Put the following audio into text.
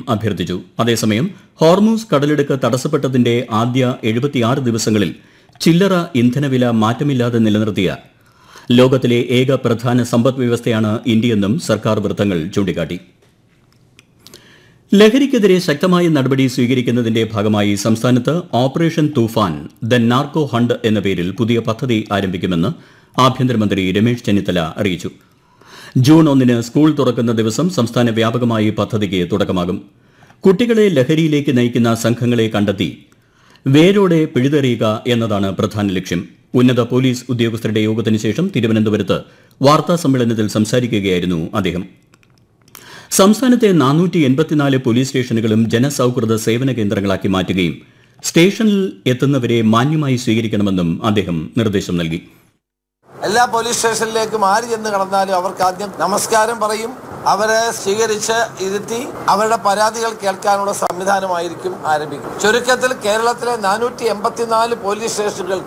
അഭ്യർത്ഥിച്ചു അതേസമയം ഹോർമൂസ് കടലിടുക്ക് തടസ്സപ്പെട്ടതിന്റെ ആദ്യ എഴുപത്തിയാറ് ദിവസങ്ങളിൽ ചില്ലറ ഇന്ധനവില മാറ്റമില്ലാതെ നിലനിർത്തിയ ലോകത്തിലെ ഏക പ്രധാന സമ്പദ് വ്യവസ്ഥയാണ് ഇന്ത്യയെന്നും സർക്കാർ വൃത്തങ്ങൾ ചൂണ്ടിക്കാട്ടി ലഹരിക്കെതിരെ ശക്തമായ നടപടി സ്വീകരിക്കുന്നതിന്റെ ഭാഗമായി സംസ്ഥാനത്ത് operation Toofan the narco hunt എന്ന പേരിൽ പുതിയ പദ്ധതി ആരംഭിക്കുമെന്ന് ആഭ്യന്തരമന്ത്രി രമേശ് ചെന്നിത്തല അറിയിച്ചു ജൂൺ ഒന്നിന് സ്കൂൾ തുറക്കുന്ന ദിവസം സംസ്ഥാന വ്യാപകമായി പദ്ധതിക്ക് തുടക്കമാകും കുട്ടികളെ ലഹരിയിലേക്ക് നയിക്കുന്ന സംഘങ്ങളെ കണ്ടെത്തി വേരോടെ പിഴുതെറിയുക എന്നതാണ് പ്രധാന ലക്ഷ്യം ഉന്നത പോലീസ് ഉദ്യോഗസ്ഥരുടെ യോഗത്തിന് ശേഷം തിരുവനന്തപുരത്ത് വാർത്താ സമ്മേളനത്തിൽ സംസാരിക്കുകയായിരുന്നു അദ്ദേഹം സംസ്ഥാനത്തെ നാനൂറ്റി എൺപത്തിനാല് പോലീസ് സ്റ്റേഷനുകളും ജനസൌഹൃദ സേവന കേന്ദ്രങ്ങളാക്കി മാറ്റുകയും സ്റ്റേഷനിൽ എത്തുന്നവരെ മാന്യമായി സ്വീകരിക്കണമെന്നും അദ്ദേഹം നിർദ്ദേശം നൽകി എല്ലാ പോലീസ് സ്റ്റേഷനിലേക്കും ആര് ചെന്ന് കടന്നാലും അവർക്ക് ആദ്യം നമസ്കാരം പറയും അവരെ സ്വീകരിച്ച് ഇരുത്തി അവരുടെ പരാതികൾ കേൾക്കാനുള്ള സംവിധാനമായിരിക്കും ആരംഭിക്കും ചുരുക്കത്തിൽ കേരളത്തിലെ നാനൂറ്റി എൺപത്തിനാല് പോലീസ് സ്റ്റേഷനുകൾ